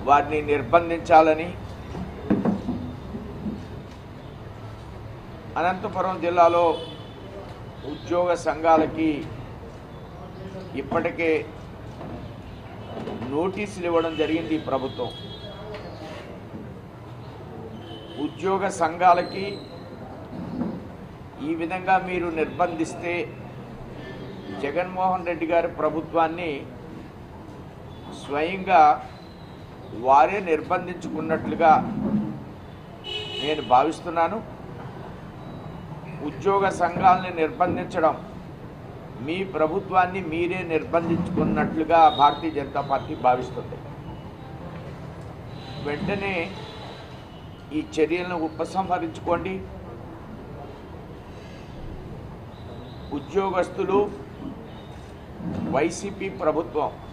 వారిని నిర్బంధించాలని అనంతపురం జిల్లాలో ఉద్యోగ సంఘాలకి ఇప్పటికే నోటీసులు ఇవ్వడం జరిగింది ఈ ప్రభుత్వం ఉద్యోగ సంఘాలకి ఈ విధంగా మీరు నిర్బంధిస్తే జగన్మోహన్ రెడ్డి గారి ప్రభుత్వాన్ని స్వయంగా వారే నిర్బంధించుకున్నట్లుగా నేను భావిస్తున్నాను ఉద్యోగ సంఘాలని నిర్బంధించడం మీ ప్రభుత్వాన్ని మీరే నిర్బంధించుకున్నట్లుగా భారతీయ జనతా పార్టీ భావిస్తుంది వెంటనే ఈ చర్యలను ఉపసంహరించుకోండి ఉద్యోగస్తులు వైసీపీ ప్రభుత్వం